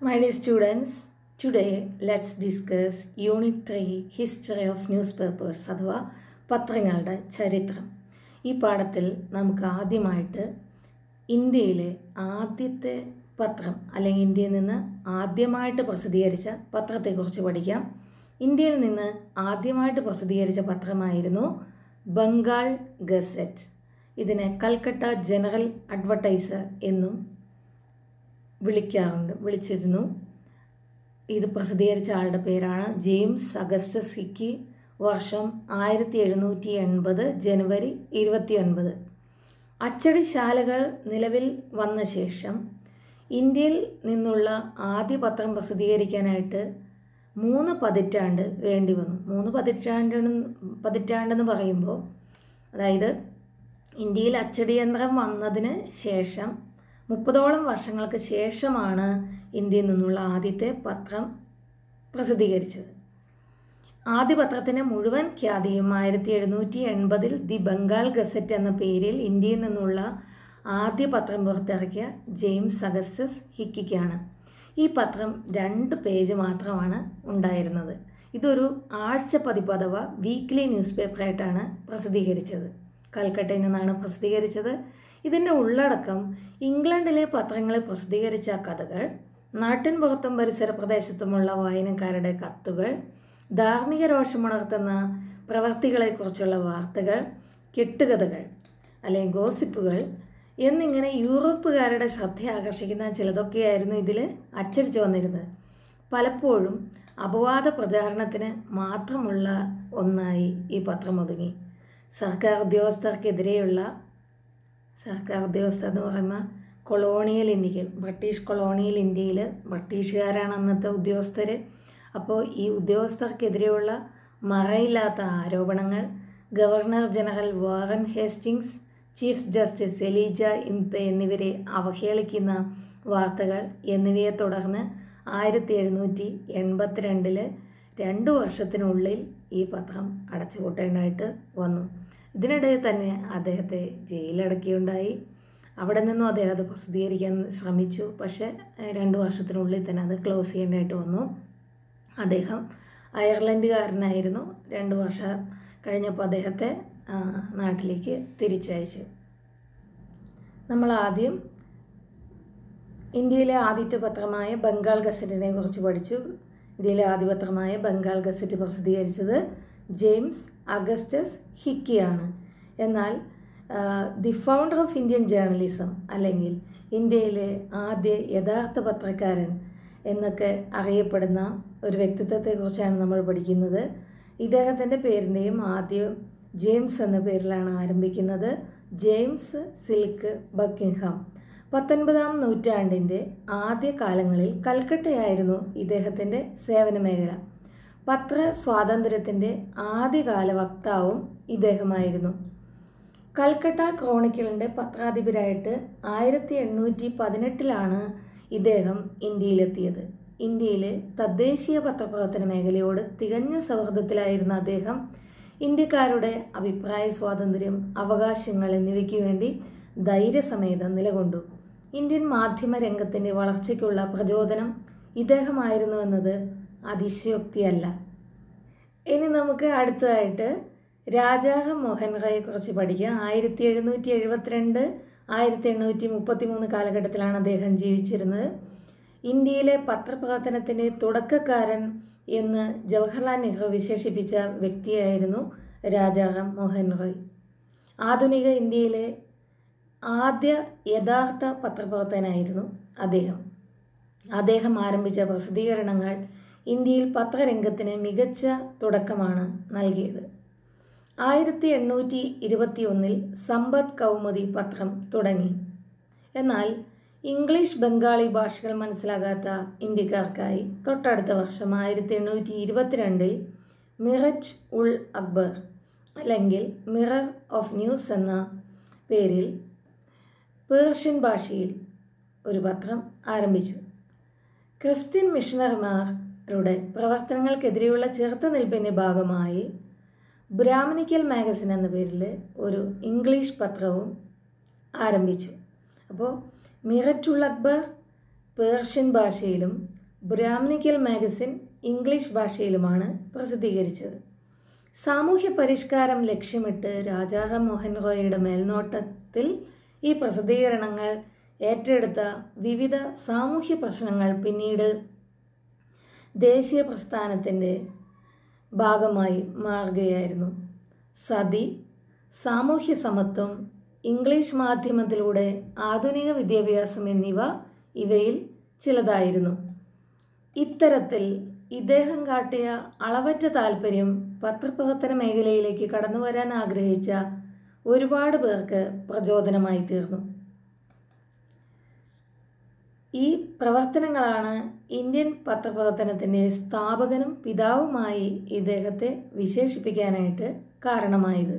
My dear students, today let's discuss Unit 3 History of Newspapers അഥവാ പത്രങ്ങളുടെ ചരിത്രം ഈ പാഠത്തിൽ നമുക്ക് ആദ്യമായിട്ട് ഇന്ത്യയിലെ ആദ്യത്തെ പത്രം അല്ലെങ്കിൽ ഇന്ത്യയിൽ നിന്ന് ആദ്യമായിട്ട് പ്രസിദ്ധീകരിച്ച പത്രത്തെക്കുറിച്ച് പഠിക്കാം ഇന്ത്യയിൽ നിന്ന് ആദ്യമായിട്ട് പ്രസിദ്ധീകരിച്ച പത്രമായിരുന്നു ബംഗാൾ ഗസറ്റ് ഇതിനെ കൽക്കട്ട ജനറൽ അഡ്വർടൈസർ എന്നും വിളിക്കാറുണ്ട് വിളിച്ചിരുന്നു ഇത് പ്രസിദ്ധീകരിച്ച ആളുടെ പേരാണ് ജെയിംസ് അഗസ്റ്റസ് ഹിക്കി വർഷം ആയിരത്തി എഴുന്നൂറ്റി എൺപത് ജനുവരി ഇരുപത്തി ഒൻപത് അച്ചടിശാലകൾ നിലവിൽ വന്ന ശേഷം ഇന്ത്യയിൽ നിന്നുള്ള ആദ്യ പത്രം പ്രസിദ്ധീകരിക്കാനായിട്ട് മൂന്ന് പതിറ്റാണ്ട് വേണ്ടി വന്നു മൂന്ന് പതിറ്റാണ്ട് പതിറ്റാണ്ടെന്ന് പറയുമ്പോൾ അതായത് ഇന്ത്യയിൽ അച്ചടി യന്ത്രം വന്നതിന് ശേഷം മുപ്പതോളം വർഷങ്ങൾക്ക് ശേഷമാണ് ഇന്ത്യയിൽ നിന്നുള്ള ആദ്യത്തെ പത്രം പ്രസിദ്ധീകരിച്ചത് ആദ്യ പത്രത്തിൻ്റെ മുഴുവൻ ഖ്യാതിയും ആയിരത്തി എഴുന്നൂറ്റി എൺപതിൽ ദി ബംഗാൾ ഗസറ്റ് എന്ന പേരിൽ ഇന്ത്യയിൽ നിന്നുള്ള ആദ്യ പത്രം പുറത്തിറക്കിയ ജെയിംസ് അഗസ്റ്റസ് ഹിക്കിക്കാണ് ഈ പത്രം രണ്ട് പേജ് മാത്രമാണ് ഉണ്ടായിരുന്നത് ഇതൊരു ആഴ്ച പതിപ്പ് അഥവാ വീക്ക്ലി ന്യൂസ് പേപ്പറായിട്ടാണ് പ്രസിദ്ധീകരിച്ചത് കൽക്കട്ടയിൽ നിന്നാണ് പ്രസിദ്ധീകരിച്ചത് ഇതിൻ്റെ ഉള്ളടക്കം ഇംഗ്ലണ്ടിലെ പത്രങ്ങളിൽ പ്രസിദ്ധീകരിച്ച കഥകൾ നാട്ടിൻ പുറത്തും പരിസര പ്രദേശത്തുമുള്ള വായനക്കാരുടെ കത്തുകൾ ധാർമ്മിക രോഷമുണർത്തുന്ന പ്രവർത്തികളെക്കുറിച്ചുള്ള വാർത്തകൾ കെട്ടുകഥകൾ അല്ലെങ്കിൽ ഗോസിപ്പുകൾ എന്നിങ്ങനെ യൂറോപ്പുകാരുടെ ശ്രദ്ധ ആകർഷിക്കുന്ന ചിലതൊക്കെയായിരുന്നു ഇതിൽ അച്ചടിച്ചു വന്നിരുന്നത് പലപ്പോഴും അപവാദ പ്രചാരണത്തിന് മാത്രമുള്ള ഒന്നായി ഈ പത്രം ഒതുങ്ങി സർക്കാർ ഉദ്യോഗസ്ഥർക്കെതിരെയുള്ള സർക്കാർ ഉദ്യോഗസ്ഥർ എന്ന് പറയുമ്പോൾ കൊളോണിയൽ ഇന്ത്യക്ക് ബ്രിട്ടീഷ് കൊളോണിയൽ ഇന്ത്യയിൽ ബ്രിട്ടീഷുകാരാണ് അന്നത്തെ ഉദ്യോഗസ്ഥർ അപ്പോൾ ഈ ഉദ്യോഗസ്ഥർക്കെതിരെയുള്ള മറയില്ലാത്ത ആരോപണങ്ങൾ governor general Warren Hastings chief justice Elijah Impey എന്നിവരെ അവഹേളിക്കുന്ന വാർത്തകൾ എന്നിവയെ തുടർന്ന് ആയിരത്തി എഴുന്നൂറ്റി എൺപത്തിരണ്ടില് രണ്ട് വർഷത്തിനുള്ളിൽ ഈ പത്രം അടച്ചുപൂട്ടേണ്ടതായിട്ട് വന്നു ഇതിനിടെ തന്നെ അദ്ദേഹത്തെ ജയിലടക്കിയുണ്ടായി അവിടെ നിന്നും അദ്ദേഹം അത് പ്രസിദ്ധീകരിക്കാൻ ശ്രമിച്ചു പക്ഷേ രണ്ട് വർഷത്തിനുള്ളിൽ തന്നെ അത് ക്ലോസ് ചെയ്യേണ്ടതായിട്ട് വന്നു അദ്ദേഹം അയർലൻഡുകാരനായിരുന്നു രണ്ട് വർഷം കഴിഞ്ഞപ്പോൾ അദ്ദേഹത്തെ നാട്ടിലേക്ക് തിരിച്ചയച്ചു നമ്മൾ ആദ്യം ഇന്ത്യയിലെ ആദ്യത്തെ പത്രമായ ബംഗാൾ ഗസറ്റിനെ കുറിച്ച് പഠിച്ചു ഇന്ത്യയിലെ ആദ്യ പത്രമായ ബംഗാൾ ഗസറ്റ് പ്രസിദ്ധീകരിച്ചത് ജെയിംസ് അഗസ്റ്റസ് ഹിക്കിയാണ് എന്നാൽ the founder of Indian journalism അല്ലെങ്കിൽ ഇന്ത്യയിലെ ആദ്യ യഥാർത്ഥ പത്രക്കാരൻ എന്നൊക്കെ അറിയപ്പെടുന്ന ഒരു വ്യക്തിത്വത്തെക്കുറിച്ചാണ് നമ്മൾ പഠിക്കുന്നത് ഇദ്ദേഹത്തിൻ്റെ പേരിൻ്റെയും ആദ്യം ജെയിംസ് എന്ന പേരിലാണ് ആരംഭിക്കുന്നത് ജെയിംസ് സിൽക്ക് ബക്കിംഗ്ഹാം പത്തൊൻപതാം നൂറ്റാണ്ടിൻ്റെ ആദ്യ കാലങ്ങളിൽ കൽക്കട്ടയായിരുന്നു ഇദ്ദേഹത്തിൻ്റെ സേവന മേഖല പത്ര സ്വാതന്ത്ര്യത്തിൻ്റെ ആദ്യകാല വക്താവും ഇദ്ദേഹമായിരുന്നു കൽക്കട്ട ക്രോണിക്കിളിൻ്റെ പത്രാധിപരായിട്ട് ആയിരത്തി എണ്ണൂറ്റി പതിനെട്ടിലാണ് ഇദ്ദേഹം ഇന്ത്യയിലെത്തിയത് ഇന്ത്യയിലെ തദ്ദേശീയ പത്രപ്രവർത്തന മേഖലയോട് തികഞ്ഞ സൗഹൃദത്തിലായിരുന്ന അദ്ദേഹം ഇന്ത്യക്കാരുടെ അഭിപ്രായ സ്വാതന്ത്ര്യം അവകാശങ്ങൾ എന്നിവയ്ക്ക് വേണ്ടി ധൈര്യസമേതം നിലകൊണ്ടു ഇന്ത്യൻ മാധ്യമ രംഗത്തിൻ്റെ വളർച്ചയ്ക്കുള്ള പ്രചോദനം ഇദ്ദേഹമായിരുന്നുവെന്നത് അതിശയോക്തിയല്ല ഇനി നമുക്ക് അടുത്തതായിട്ട് രാജാഹ മോഹൻ റോയെക്കുറിച്ച് പഠിക്കാം ആയിരത്തി എഴുന്നൂറ്റി എഴുപത്തിരണ്ട് ആയിരത്തി എണ്ണൂറ്റി മുപ്പത്തി മൂന്ന് കാലഘട്ടത്തിലാണ് അദ്ദേഹം ജീവിച്ചിരുന്നത് ഇന്ത്യയിലെ പത്രപ്രവർത്തനത്തിൻ്റെ തുടക്കക്കാരൻ എന്ന് ജവഹർലാൽ നെഹ്റു വിശേഷിപ്പിച്ച വ്യക്തിയായിരുന്നു രാജാറാം മോഹൻ റോയ് ആധുനിക ഇന്ത്യയിലെ ആദ്യ യഥാർത്ഥ പത്രപ്രവർത്തകനായിരുന്നു അദ്ദേഹം അദ്ദേഹം ആരംഭിച്ച പ്രസിദ്ധീകരണങ്ങൾ ഇന്ത്യയിൽ പത്രരംഗത്തിന് മികച്ച തുടക്കമാണ് നൽകിയത് ആയിരത്തി എണ്ണൂറ്റി ഇരുപത്തി ഒന്നിൽ സമ്പദ് കൗമുദി പത്രം തുടങ്ങി എന്നാൽ ഇംഗ്ലീഷ് ബംഗാളി ഭാഷകൾ മനസ്സിലാകാത്ത ഇന്ത്യക്കാർക്കായി തൊട്ടടുത്ത വർഷം ആയിരത്തി എണ്ണൂറ്റി ഇരുപത്തിരണ്ടിൽ മിററ്റ് ഉൾ അക്ബർ അല്ലെങ്കിൽ മിറർ ഓഫ് ന്യൂസ് എന്ന പേരിൽ പേർഷ്യൻ ഭാഷയിൽ ഒരു പത്രം ആരംഭിച്ചു ക്രിസ്ത്യൻ മിഷണറിമാരുടെ പ്രവർത്തനങ്ങൾക്കെതിരെയുള്ള ചെറുത്തുനിൽപ്പിൻ്റെ ഭാഗമായി ബ്രാഹ്മണിക്കൽ മാഗസിൻ എന്ന പേരിൽ ഒരു ഇംഗ്ലീഷ് പത്രവും ആരംഭിച്ചു അപ്പോൾ മിററ്റുൾ അക്ബർ പേർഷ്യൻ ഭാഷയിലും ബ്രാഹ്മണിക്കൽ മാഗസിൻ ഇംഗ്ലീഷ് ഭാഷയിലുമാണ് പ്രസിദ്ധീകരിച്ചത് സാമൂഹ്യ പരിഷ്കാരം ലക്ഷ്യമിട്ട് രാജാറാം മോഹൻ റോയിയുടെ മേൽനോട്ടത്തിൽ ഈ പ്രസിദ്ധീകരണങ്ങൾ ഏറ്റെടുത്ത വിവിധ സാമൂഹ്യ പ്രശ്നങ്ങൾ പിന്നീട് ദേശീയ പ്രസ്ഥാനത്തിൻ്റെ ഭാഗമായി മാറുകയായിരുന്നു സതി സാമൂഹ്യ സമത്വം ഇംഗ്ലീഷ് മാധ്യമത്തിലൂടെ ആധുനിക വിദ്യാഭ്യാസം എന്നിവ ഇവയിൽ ചിലതായിരുന്നു ഇത്തരത്തിൽ ഇദ്ദേഹം കാട്ടിയ അളവറ്റ താല്പര്യം പത്രപ്രവർത്തന മേഖലയിലേക്ക് കടന്നു വരാൻ ആഗ്രഹിച്ച ഒരുപാട് പേർക്ക് പ്രചോദനമായി തീർന്നു ഈ പ്രവർത്തനങ്ങളാണ് ഇന്ത്യൻ പത്രപ്രവർത്തനത്തിൻ്റെ സ്ഥാപകനും പിതാവുമായി ഇദ്ദേഹത്തെ വിശേഷിപ്പിക്കാനായിട്ട് കാരണമായത്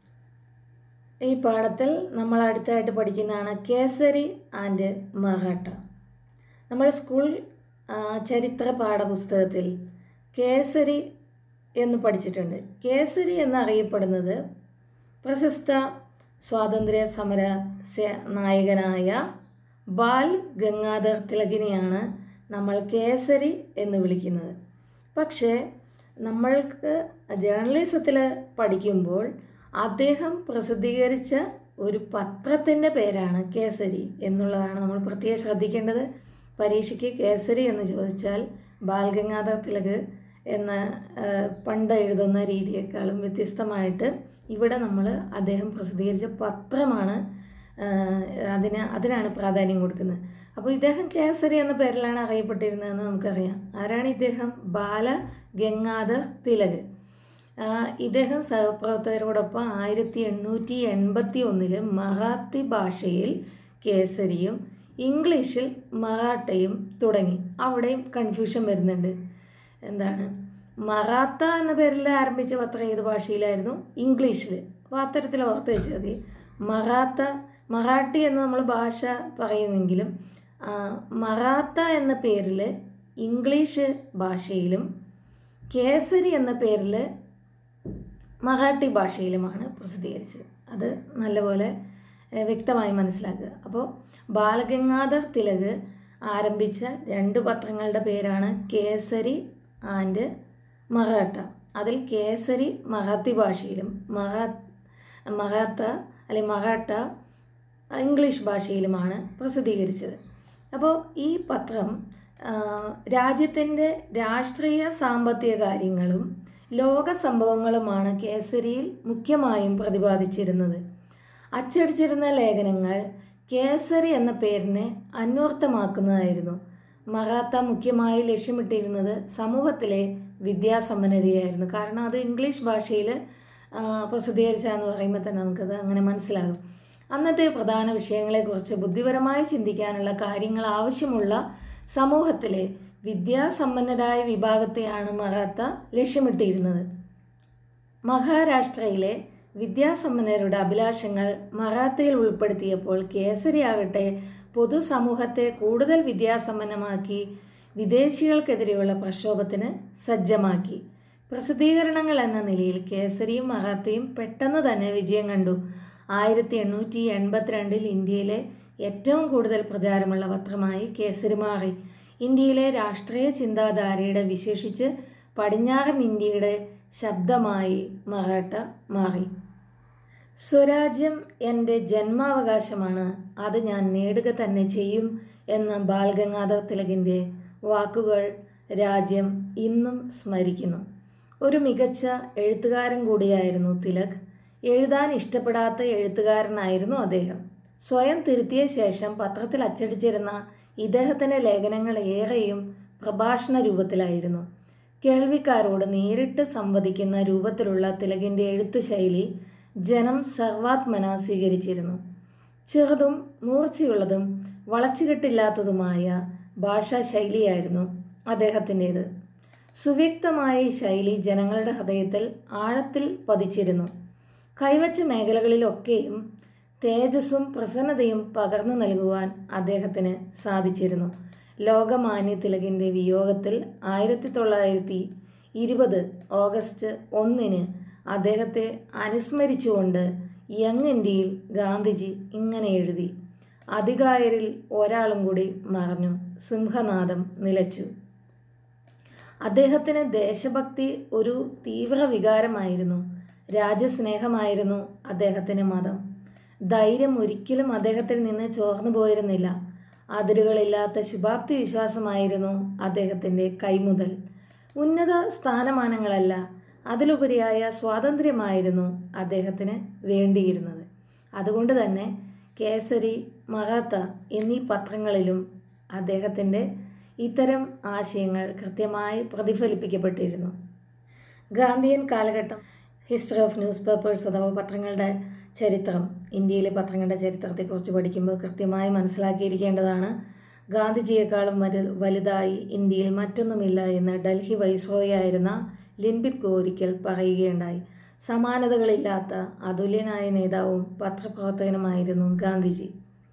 ഈ പാഠത്തിൽ നമ്മൾ അടുത്തായിട്ട് പഠിക്കുന്നതാണ് കേസരി ആൻഡ് മറാഠ നമ്മൾ സ്കൂൾ ആ, ചരിത്ര പാഠപുസ്തകത്തിൽ കേസരി എന്ന് പഠിച്ചിട്ടുണ്ട് കേസരി എന്നറിയപ്പെടുന്നത് പ്രശസ്ത സ്വാതന്ത്ര്യ സമര സേ- നായകനായ ബാൽ ഗംഗാധർ തിലകിനെയാണ് നമ്മൾ കേസരി എന്ന് വിളിക്കുന്നത് പക്ഷേ നമ്മൾക്ക് ജേർണലിസത്തിൽ പഠിക്കുമ്പോൾ അദ്ദേഹം പ്രസിദ്ധീകരിച്ച ഒരു പത്രത്തിൻ്റെ പേരാണ് കേസരി എന്നുള്ളതാണ് നമ്മൾ പ്രത്യേകം ശ്രദ്ധിക്കേണ്ടത് പരീക്ഷയ്ക്ക് കേസരി എന്ന് ചോദിച്ചാൽ ബാൽഗംഗാധർ തിലക് എന്ന ആ, പണ്ട് എഴുതുന്ന രീതിയേക്കാളും വ്യത്യസ്തമായിട്ട് ഇവിടെ നമ്മൾ അദ്ദേഹം പ്രസിദ്ധീകരിച്ച പത്രമാണ് ആ, അതിന് അതിനാണ് പ്രാധാന്യം കൊടുക്കുന്നത് അപ്പോൾ ഇദ്ദേഹം കേസരി എന്ന പേരിലാണ് അറിയപ്പെട്ടിരുന്നതെന്ന് നമുക്കറിയാം ആരാണ് ഇദ്ദേഹം ബാല ഗംഗാധർ തിലക് ആ, ഇദ്ദേഹം സഹപ്രവർത്തകരോടൊപ്പം ആയിരത്തി എണ്ണൂറ്റി എൺപത്തി ഒന്നില് മറാത്തി ഭാഷയിൽ കേസരിയും ഇംഗ്ലീഷിൽ മറാഠയും തുടങ്ങി അവിടെയും കൺഫ്യൂഷൻ വരുന്നുണ്ട് എന്താണ് മറാത്ത എന്ന പേരിൽ ആരംഭിച്ച പത്രം ഏത് ഭാഷയിലായിരുന്നു ഇംഗ്ലീഷിൽ അപ്പോൾ അത്തരത്തിൽ ഓർത്ത് വെച്ചാൽ മതി മറാത്ത മറാഠി എന്ന് നമ്മൾ ഭാഷ പറയുമെങ്കിലും ആ, മറാത്ത എന്ന പേരിൽ ഇംഗ്ലീഷ് ഭാഷയിലും കേസരി എന്ന പേരിൽ മറാഠി ഭാഷയിലുമാണ് പ്രസിദ്ധീകരിച്ചത് അത് നല്ലപോലെ ഏഹ്, വ്യക്തമായി മനസ്സിലാക്കുക അപ്പോൾ ബാലഗംഗാധർ തിലക് ആരംഭിച്ച രണ്ട് പത്രങ്ങളുടെ പേരാണ് കേസരി ആൻഡ് മറാഠ അതിൽ കേസരി മറാത്തി ഭാഷയിലും മറാ മറാത്ത അല്ലെങ്കിൽ മറാഠ ഇംഗ്ലീഷ് ഭാഷയിലുമാണ് പ്രസിദ്ധീകരിച്ചത് അപ്പോൾ ഈ പത്രം രാജ്യത്തിൻ്റെ രാഷ്ട്രീയ സാമ്പത്തിക കാര്യങ്ങളും ലോക സംഭവങ്ങളുമാണ് കേസരിയിൽ മുഖ്യമായും പ്രതിപാദിച്ചിരുന്നത് അച്ചടിച്ചിരുന്ന ലേഖനങ്ങൾ കേസരി എന്ന പേരിനെ അന്വർത്ഥമാക്കുന്നതായിരുന്നു മറാത്ത മുഖ്യമായി ലക്ഷ്യമിട്ടിരുന്നത് സമൂഹത്തിലെ വിദ്യാസമ്പന്നരെയായിരുന്നു കാരണം അത് ഇംഗ്ലീഷ് ഭാഷയിൽ പ്രസിദ്ധീകരിച്ചാന്ന് പറയുമ്പോൾ തന്നെ നമുക്കത് അങ്ങനെ മനസ്സിലാകും അന്നത്തെ പ്രധാന വിഷയങ്ങളെക്കുറിച്ച് ബുദ്ധിപരമായി ചിന്തിക്കാനുള്ള കാര്യങ്ങൾ ആവശ്യമുള്ള സമൂഹത്തിലെ വിദ്യാസമ്പന്നരായ വിഭാഗത്തെയാണ് മറാത്ത ലക്ഷ്യമിട്ടിരുന്നത് മഹാരാഷ്ട്രയിലെ വിദ്യാസമ്പന്നരുടെ അഭിലാഷങ്ങൾ മറാത്തയിൽ ഉൾപ്പെടുത്തിയപ്പോൾ കേസരിയാകട്ടെ പൊതുസമൂഹത്തെ കൂടുതൽ വിദ്യാസമ്പന്നമാക്കി വിദേശികൾക്കെതിരെയുള്ള പ്രക്ഷോഭത്തിന് സജ്ജമാക്കി പ്രസിദ്ധീകരണങ്ങൾ എന്ന നിലയിൽ കേസരിയും മറാത്തയും പെട്ടെന്ന് തന്നെ വിജയം കണ്ടു ആയിരത്തി എണ്ണൂറ്റി എൺപത്തിരണ്ടിൽ ഇന്ത്യയിലെ ഏറ്റവും കൂടുതൽ പ്രചാരമുള്ള പത്രമായി കേസരി മാറി ഇന്ത്യയിലെ രാഷ്ട്രീയ ചിന്താധാരയുടെ വിശേഷിച്ച് പടിഞ്ഞാറൻ ഇന്ത്യയുടെ ശബ്ദമായി മറാഠ മാറി സ്വരാജ്യം എൻ്റെ ജന്മാവകാശമാണ് അത് ഞാൻ നേടുക തന്നെ ചെയ്യും എന്ന ബാൽഗംഗാധർ തിലകിൻ്റെ വാക്കുകൾ രാജ്യം ഇന്നും സ്മരിക്കുന്നു ഒരു മികച്ച എഴുത്തുകാരൻ കൂടിയായിരുന്നു തിലക് എഴുതാൻ ഇഷ്ടപ്പെടാത്ത എഴുത്തുകാരനായിരുന്നു അദ്ദേഹം സ്വയം തിരുത്തിയ ശേഷം പത്രത്തിൽ അച്ചടിച്ചിരുന്ന ഇദ്ദേഹത്തിൻ്റെ ലേഖനങ്ങൾ ഏറെയും പ്രഭാഷണ രൂപത്തിലായിരുന്നു കേൾവിക്കാരോട് നേരിട്ട് സംവദിക്കുന്ന രൂപത്തിലുള്ള തിലകിൻ്റെ എഴുത്തുശൈലി ജനം സർവാത്മന സ്വീകരിച്ചിരുന്നു ചെറുതും മൂർച്ചയുള്ളതും വളച്ചുകെട്ടില്ലാത്തതുമായ ഭാഷാശൈലിയായിരുന്നു അദ്ദേഹത്തിൻ്റേത് സുവ്യക്തമായ ഈ ശൈലി ജനങ്ങളുടെ ഹൃദയത്തിൽ ആഴത്തിൽ പതിച്ചിരുന്നു കൈവച്ച മേഖലകളിലൊക്കെയും തേജസ്സും പ്രസന്നതയും പകർന്നു നൽകുവാൻ അദ്ദേഹത്തിന് സാധിച്ചിരുന്നു ലോകമാന്യ തിലകിൻ്റെ വിയോഗത്തിൽ ആയിരത്തി തൊള്ളായിരത്തി ഇരുപത് ഓഗസ്റ്റ് ഒന്നിന് അദ്ദേഹത്തെ അനുസ്മരിച്ചുകൊണ്ട് യങ് ഇന്ത്യയിൽ ഗാന്ധിജി ഇങ്ങനെ എഴുതി അധികായരിൽ ഒരാളും കൂടി മറഞ്ഞു സിംഹനാദം നിലച്ചു അദ്ദേഹത്തിന് ദേശഭക്തി ഒരു തീവ്ര വികാരമായിരുന്നു രാജ്യസ്നേഹമായിരുന്നു അദ്ദേഹത്തിന് മതം ധൈര്യം ഒരിക്കലും അദ്ദേഹത്തിൽ നിന്ന് ചോർന്നു പോയിരുന്നില്ല അതിരുകളില്ലാത്ത ശുഭാപ്തി വിശ്വാസമായിരുന്നു അദ്ദേഹത്തിൻ്റെ കൈമുതൽ ഉന്നത സ്ഥാനമാനങ്ങളല്ല അതിലുപരിയായ സ്വാതന്ത്ര്യമായിരുന്നു അദ്ദേഹത്തിന് വേണ്ടിയിരുന്നത് അതുകൊണ്ട് തന്നെ കേസരി മറാത്ത എന്നീ പത്രങ്ങളിലും അദ്ദേഹത്തിൻ്റെ ഇത്തരം ആശയങ്ങൾ കൃത്യമായി പ്രതിഫലിപ്പിക്കപ്പെട്ടിരുന്നു ഗാന്ധിയൻ കാലഘട്ടം ഹിസ്റ്ററി ഓഫ് ന്യൂസ് പേപ്പേഴ്സ് അഥവാ പത്രങ്ങളുടെ ചരിത്രം ഇന്ത്യയിലെ പത്രങ്ങളുടെ ചരിത്രത്തെക്കുറിച്ച് പഠിക്കുമ്പോൾ കൃത്യമായി മനസ്സിലാക്കിയിരിക്കേണ്ടതാണ് ഗാന്ധിജിയെക്കാളും വലു വലുതായി ഇന്ത്യയിൽ മറ്റൊന്നുമില്ല എന്ന് ഡൽഹി വൈസ്രോയായിരുന്ന ലിൻബിത് ഗോരിക്കൽ പറയുകയുണ്ടായി സമാനതകളില്ലാത്ത അതുല്യനായ നേതാവും പത്രപ്രവർത്തകനുമായിരുന്നു ഗാന്ധിജി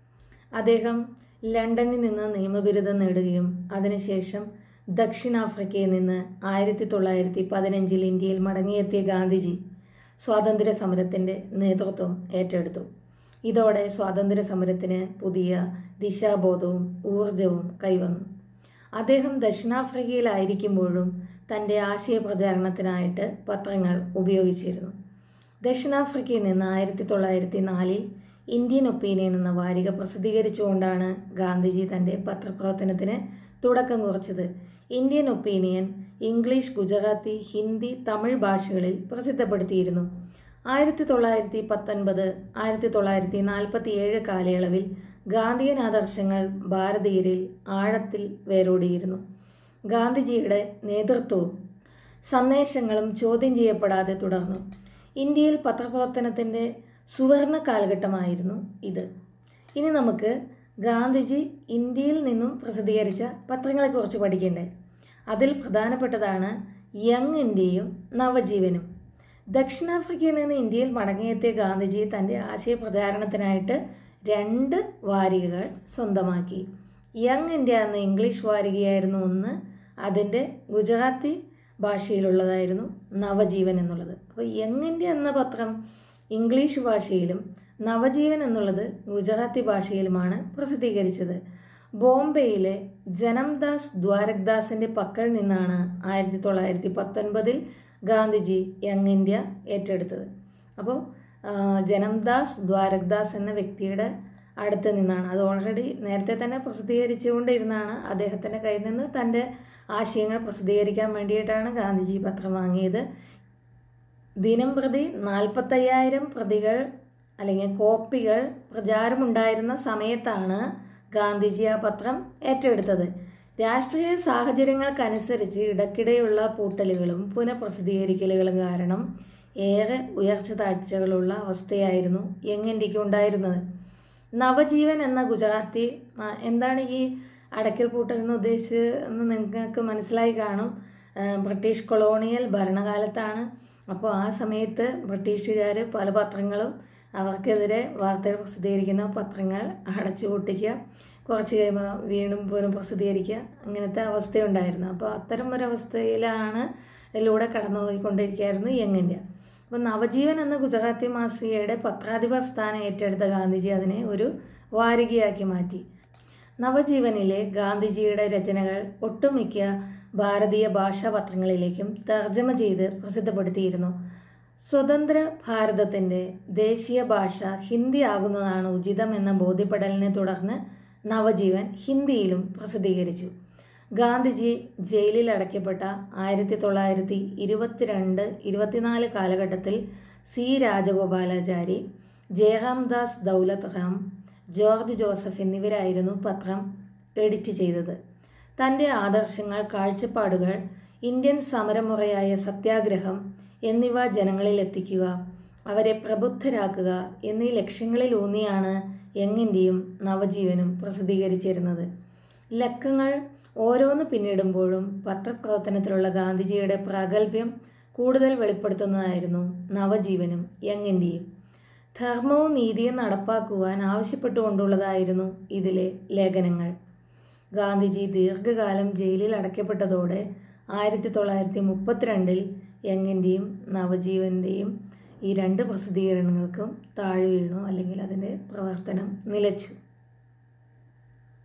അദ്ദേഹം ലണ്ടനിൽ നിന്ന് നിയമബിരുദം നേടുകയും അതിനുശേഷം ദക്ഷിണാഫ്രിക്കയിൽ നിന്ന് ആയിരത്തി തൊള്ളായിരത്തി പതിനഞ്ചിൽ ഇന്ത്യയിൽ മടങ്ങിയെത്തിയ ഗാന്ധിജി സ്വാതന്ത്ര്യ സമരത്തിൻ്റെ നേതൃത്വം ഏറ്റെടുത്തു ഇതോടെ സ്വാതന്ത്ര്യ സമരത്തിന് പുതിയ ദിശാബോധവും ഊർജവും കൈവന്നു അദ്ദേഹം ദക്ഷിണാഫ്രിക്കയിലായിരിക്കുമ്പോഴും തൻ്റെ ആശയ പ്രചാരണത്തിനായിട്ട് പത്രങ്ങൾ ഉപയോഗിച്ചിരുന്നു ദക്ഷിണാഫ്രിക്കയിൽ നിന്ന് ആയിരത്തി തൊള്ളായിരത്തി നാലിൽ ഇന്ത്യൻ ഒപ്പീനിയൻ എന്ന വാരിക പ്രസിദ്ധീകരിച്ചുകൊണ്ടാണ് ഗാന്ധിജി തൻ്റെ പത്രപ്രവർത്തനത്തിന് തുടക്കം കുറിച്ചത് Indian opinion English Gujarati Hindi Tamil ഭാഷകളിൽ പ്രസിദ്ധപ്പെടുത്തിയിരുന്നു ആയിരത്തി തൊള്ളായിരത്തി പത്തൊൻപത് ആയിരത്തി തൊള്ളായിരത്തി നാൽപ്പത്തി ഏഴ് കാലയളവിൽ ഗാന്ധിയൻ ആദർശങ്ങൾ ഭാരതീയരിൽ ആഴത്തിൽ വേരോടിയിരുന്നു ഗാന്ധിജിയുടെ നേതൃത്വവും സന്ദേശങ്ങളും ചോദ്യം ചെയ്യപ്പെടാതെ തുടർന്നു ഇന്ത്യയിൽ പത്രപ്രവർത്തനത്തിൻ്റെ സുവർണ കാലഘട്ടമായിരുന്നു ഇത് ഇനി നമുക്ക് ഗാന്ധിജി ഇന്ത്യയിൽ നിന്നും പ്രസിദ്ധീകരിച്ച പത്രങ്ങളെക്കുറിച്ച് പഠിക്കേണ്ടേ അതിൽ പ്രധാനപ്പെട്ടതാണ് യങ് ഇന്ത്യയും നവജീവനും ദക്ഷിണാഫ്രിക്കയിൽ നിന്ന് ഇന്ത്യയിൽ മടങ്ങിയെത്തിയ ഗാന്ധിജി തൻ്റെ ആശയപ്രചാരണത്തിനായിട്ട് രണ്ട് വാരികകൾ സ്വന്തമാക്കി യങ് ഇന്ത്യ എന്ന ഇംഗ്ലീഷ് വാരികയായിരുന്നു ഒന്ന് അതിൻ്റെ ഗുജറാത്തി ഭാഷയിലുള്ളതായിരുന്നു നവജീവൻ എന്നുള്ളത് അപ്പോൾ യങ് ഇന്ത്യ എന്ന പത്രം ഇംഗ്ലീഷ് ഭാഷയിലും നവജീവൻ എന്നുള്ളത് ഗുജറാത്തി ഭാഷയിലുമാണ് പ്രസിദ്ധീകരിച്ചത് ബോംബെയിലെ ജനംദാസ് ദ്വാരക്ദാസിൻ്റെ പക്കൽ നിന്നാണ് ആയിരത്തി തൊള്ളായിരത്തി പത്തൊൻപതിൽ ഗാന്ധിജി യങ് ഇന്ത്യ ഏറ്റെടുത്തത് അപ്പോൾ ജനംദാസ് ദ്വാരക്ദാസ് എന്ന വ്യക്തിയുടെ അടുത്ത് നിന്നാണ് അത് ഓൾറെഡി നേരത്തെ തന്നെ പ്രസിദ്ധീകരിച്ചുകൊണ്ടിരുന്നാണ് അദ്ദേഹത്തിൻ്റെ കയ്യിൽ നിന്ന് തൻ്റെ ആശയങ്ങൾ പ്രസിദ്ധീകരിക്കാൻ വേണ്ടിയിട്ടാണ് ഗാന്ധിജി പത്രം വാങ്ങിയത് ദിനം പ്രതി നാൽപ്പത്തയ്യായിരം പ്രതികൾ അല്ലെങ്കിൽ കോപ്പികൾ പ്രചാരമുണ്ടായിരുന്ന സമയത്താണ് ഗാന്ധിജി ആ പത്രം ഏറ്റെടുത്തത് രാഷ്ട്രീയ സാഹചര്യങ്ങൾക്കനുസരിച്ച് ഇടയ്ക്കിടെയുള്ള പൂട്ടലുകളും പുനഃപ്രസിദ്ധീകരിക്കലുകളും കാരണം ഏറെ ഉയർച്ച താഴ്ചകളുള്ള അവസ്ഥയായിരുന്നു യങ്ങിൻ്റെക്ക് ഉണ്ടായിരുന്നത് നവജീവൻ എന്ന ഗുജറാത്തി ആ, എന്താണ് ഈ അടയ്ക്കൽ പൂട്ടൽ എന്ന് ഉദ്ദേശിച്ച് എന്ന് നിങ്ങൾക്ക് മനസ്സിലായി കാണും ആ, ബ്രിട്ടീഷ് കൊളോണിയൽ ഭരണകാലത്താണ് അപ്പോൾ ആ സമയത്ത് ബ്രിട്ടീഷുകാർ പല പത്രങ്ങളും അവർക്കെതിരെ വാർത്തകൾ പ്രസിദ്ധീകരിക്കുന്ന പത്രങ്ങൾ അടച്ചു പൊട്ടിക്കുക കുറച്ച് കഴിയുമ്പോൾ വീണ്ടും പുനഃ പ്രസിദ്ധീകരിക്കുക അങ്ങനത്തെ അവസ്ഥയുണ്ടായിരുന്നു അപ്പോൾ അത്തരം ഒരവസ്ഥയിലാണ് ഇതിലൂടെ കടന്നുപോയിക്കൊണ്ടിരിക്കുകയായിരുന്നു യങ് ഇന്ത്യ അപ്പോൾ നവജീവൻ എന്ന ഗുജറാത്തി മാസികയുടെ പത്രാധിപർ സ്ഥാനം ഏറ്റെടുത്ത ഗാന്ധിജി അതിനെ ഒരു വാരികയാക്കി മാറ്റി നവജീവനിലെ ഗാന്ധിജിയുടെ രചനകൾ ഒട്ടുമിക്ക ഭാരതീയ ഭാഷാ പത്രങ്ങളിലേക്കും തർജ്ജമ ചെയ്ത് പ്രസിദ്ധപ്പെടുത്തിയിരുന്നു സ്വതന്ത്ര ഭാരതത്തിൻ്റെ ദേശീയ ഭാഷ ഹിന്ദി ആകുന്നതാണ് ഉചിതം എന്ന ബോധ്യപ്പെടലിനെ തുടർന്ന് നവജീവൻ ഹിന്ദിയിലും പ്രസിദ്ധീകരിച്ചു ഗാന്ധിജി ജയിലിൽ അടയ്ക്കപ്പെട്ട ആയിരത്തി തൊള്ളായിരത്തി ഇരുപത്തിരണ്ട് ഇരുപത്തിനാല് കാലഘട്ടത്തിൽ C Rajagopalachari Jayaramdas Daulat Ram George Joseph എന്നിവരായിരുന്നു പത്രം എഡിറ്റ് ചെയ്തത് തൻ്റെ ആദർശങ്ങൾ കാഴ്ചപ്പാടുകൾ ഇന്ത്യൻ സമരമുറയായ സത്യാഗ്രഹം എന്നിവ ജനങ്ങളിൽ എത്തിക്കുക അവരെ പ്രബുദ്ധരാക്കുക എന്നീ ലക്ഷ്യങ്ങളിലൂന്നിയാണ് യങ്ങിൻ്റെയും നവജീവനും പ്രസിദ്ധീകരിച്ചിരുന്നത് ലക്കങ്ങൾ ഓരോന്ന് പിന്നിടുമ്പോഴും പത്രപ്രവർത്തനത്തിലുള്ള ഗാന്ധിജിയുടെ പ്രാഗൽഭ്യം കൂടുതൽ വെളിപ്പെടുത്തുന്നതായിരുന്നു നവജീവനും യങ്ങിൻ്റെയും ധർമ്മവും നീതിയും നടപ്പാക്കുവാൻ ആവശ്യപ്പെട്ടുകൊണ്ടുള്ളതായിരുന്നു ഇതിലെ ലേഖനങ്ങൾ ഗാന്ധിജി ദീർഘകാലം ജയിലിൽ അടയ്ക്കപ്പെട്ടതോടെ ആയിരത്തി തൊള്ളായിരത്തി മുപ്പത്തിരണ്ടിൽ യങ്ങിൻ്റെയും നവജീവൻ്റെയും ഈ രണ്ട് പ്രസിദ്ധീകരണങ്ങൾക്കും താഴ് വീണു അല്ലെങ്കിൽ അതിൻ്റെ പ്രവർത്തനം നിലച്ചു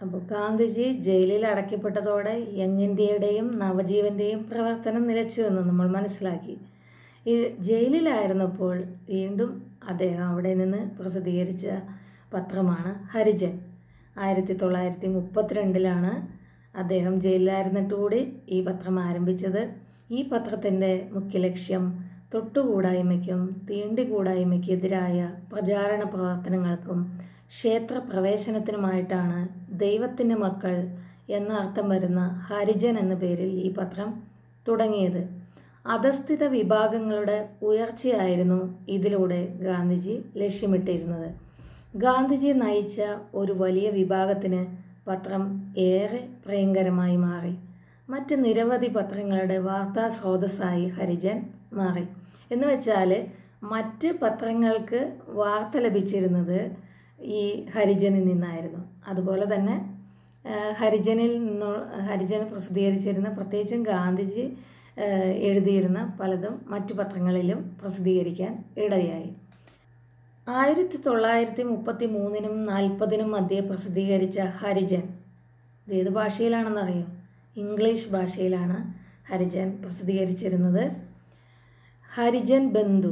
അപ്പോൾ ഗാന്ധിജി ജയിലിൽ അടയ്ക്കപ്പെട്ടതോടെ യങ് ഇന്ത്യയുടെയും നവജീവൻ്റെയും പ്രവർത്തനം നിലച്ചു എന്ന് നമ്മൾ മനസ്സിലാക്കി ഈ ജയിലിലായിരുന്നപ്പോൾ വീണ്ടും അദ്ദേഹം അവിടെ നിന്ന് പ്രസിദ്ധീകരിച്ച പത്രമാണ് ഹരിജൻ ആയിരത്തി തൊള്ളായിരത്തി മുപ്പത്തിരണ്ടിലാണ് അദ്ദേഹം ജയിലിലായിരുന്നിട്ട് കൂടി ഈ പത്രം ആരംഭിച്ചത് ഈ പത്രത്തിൻ്റെ മുഖ്യ ലക്ഷ്യം തൊട്ടുകൂടായ്മയ്ക്കും തീണ്ടിക്കൂടായ്മയ്ക്കെതിരായ പ്രചാരണ പ്രവർത്തനങ്ങൾക്കും ക്ഷേത്ര പ്രവേശനത്തിനുമായിട്ടാണ് ദൈവത്തിൻ്റെ മക്കൾ എന്ന അർത്ഥം വരുന്ന ഹരിജൻ എന്ന പേരിൽ ഈ പത്രം തുടങ്ങിയത് അധസ്ഥിത വിഭാഗങ്ങളുടെ ഉയർച്ചയായിരുന്നു ഇതിലൂടെ ഗാന്ധിജി ലക്ഷ്യമിട്ടിരുന്നത് ഗാന്ധിജി നയിച്ച ഒരു വലിയ വിഭാഗത്തിന് പത്രം ഏറെ പ്രിയങ്കരമായി മാറി മറ്റ് നിരവധി പത്രങ്ങളുടെ വാർത്താ സ്രോതസ്സായി ഹരിജൻ മാറി എന്ന് വെച്ചാൽ മറ്റ് പത്രങ്ങൾക്ക് വാർത്ത ലഭിച്ചിരുന്നത് ഈ ഹരിജനിൽ നിന്നായിരുന്നു അതുപോലെ തന്നെ ആ, ഹരിജനിൽ നിന്ന് ഹരിജൻ പ്രസിദ്ധീകരിച്ചിരുന്ന പ്രത്യേകിച്ചും ഗാന്ധിജി ആ, എഴുതിയിരുന്ന പലതും മറ്റു പത്രങ്ങളിലും പ്രസിദ്ധീകരിക്കാൻ ഇടയായി ആയിരത്തി തൊള്ളായിരത്തി മുപ്പത്തി മൂന്നിനും നാൽപ്പതിനും മധ്യേ പ്രസിദ്ധീകരിച്ച ഹരിജൻ ഇത് ഏത് ഭാഷയിലാണെന്നറിയോ ഇംഗ്ലീഷ് ഭാഷയിലാണ് ഹരിജൻ പ്രസിദ്ധീകരിച്ചിരുന്നത് ഹരിജൻ ബന്ധു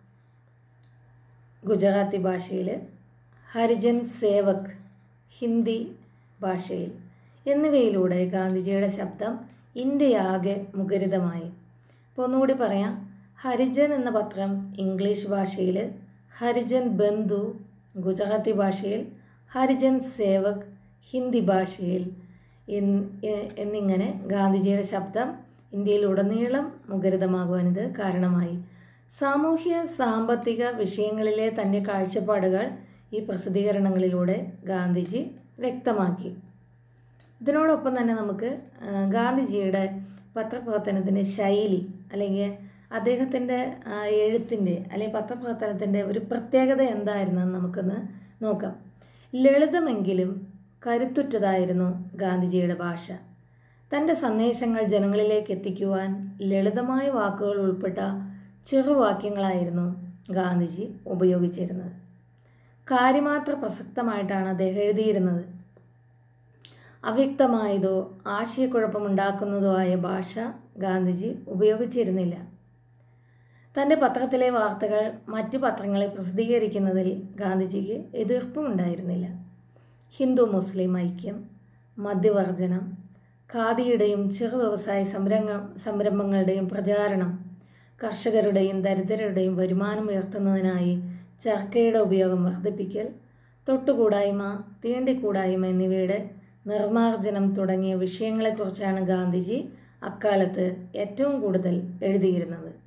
ഗുജറാത്തി ഭാഷയിൽ ഹരിജൻ സേവക് ഹിന്ദി ഭാഷയിൽ എന്നിവയിലൂടെ ഗാന്ധിജിയുടെ ശബ്ദം ഇന്ത്യയാകെ മുഖരിതമായി അപ്പോൾ ഒന്നുകൂടി പറയാം ഹരിജൻ എന്ന പത്രം ഇംഗ്ലീഷ് ഭാഷയിൽ ഹരിജൻ ബന്ധു ഗുജറാത്തി ഭാഷയിൽ ഹരിജൻ സേവക് ഹിന്ദി ഭാഷയിൽ എന്ന് എ- എന്നിങ്ങനെ ഗാന്ധിജിയുടെ ശബ്ദം ഇന്ത്യയിലുടനീളം മുഖരിതമാകുവാൻ ഇത് കാരണമായി സാമൂഹ്യ സാമ്പത്തിക വിഷയങ്ങളിലെ തൻ്റെ കാഴ്ചപ്പാടുകൾ ഈ പ്രസിദ്ധീകരണങ്ങളിലൂടെ ഗാന്ധിജി വ്യക്തമാക്കി ഇതിനോടൊപ്പം തന്നെ നമുക്ക് ആ, ഗാന്ധിജിയുടെ പത്രപ്രവർത്തനത്തിൻ്റെ ശൈലി അല്ലെങ്കിൽ അദ്ദേഹത്തിൻ്റെ എഴുത്തിൻ്റെ അല്ലെങ്കിൽ പത്രപ്രവർത്തനത്തിൻ്റെ ഒരു പ്രത്യേകത എന്തായിരുന്നെന്ന് നമുക്കൊന്ന് നോക്കാം ലളിതമെങ്കിലും കരുത്തുറ്റതായിരുന്നു ഗാന്ധിജിയുടെ ഭാഷ തൻ്റെ സന്ദേശങ്ങൾ ജനങ്ങളിലേക്ക് എത്തിക്കുവാൻ ലളിതമായ വാക്കുകൾ ഉൾപ്പെട്ട ചെറുവാക്യങ്ങളായിരുന്നു ഗാന്ധിജി ഉപയോഗിച്ചിരുന്നത് കാര്യമാത്ര പ്രസക്തമായിട്ടാണ് അദ്ദേഹം എഴുതിയിരുന്നത് അവ്യക്തമായതോ ആശയക്കുഴപ്പമുണ്ടാക്കുന്നതോ ആയ ഭാഷ ഗാന്ധിജി ഉപയോഗിച്ചിരുന്നില്ല തൻ്റെ പത്രത്തിലെ വാർത്തകൾ മറ്റു പത്രങ്ങളെ പ്രസിദ്ധീകരിക്കുന്നതിൽ ഗാന്ധിജിക്ക് എതിർപ്പും ഉണ്ടായിരുന്നില്ല ഹിന്ദു മുസ്ലിം ഐക്യം മദ്യവർജനം ഖാദിയുടെയും ചെറു വ്യവസായ സംരംഭ സംരംഭങ്ങളുടെയും പ്രചാരണം കർഷകരുടെയും ദരിദ്രരുടെയും വരുമാനം ഉയർത്തുന്നതിനായി ചർക്കയുടെ ഉപയോഗം വർദ്ധിപ്പിക്കൽ തൊട്ടുകൂടായ്മ തീണ്ടിക്കൂടായ്മ എന്നിവയുടെ നിർമ്മാർജ്ജനം തുടങ്ങിയ വിഷയങ്ങളെക്കുറിച്ചാണ് ഗാന്ധിജി അക്കാലത്ത് ഏറ്റവും കൂടുതൽ എഴുതിയിരുന്നത്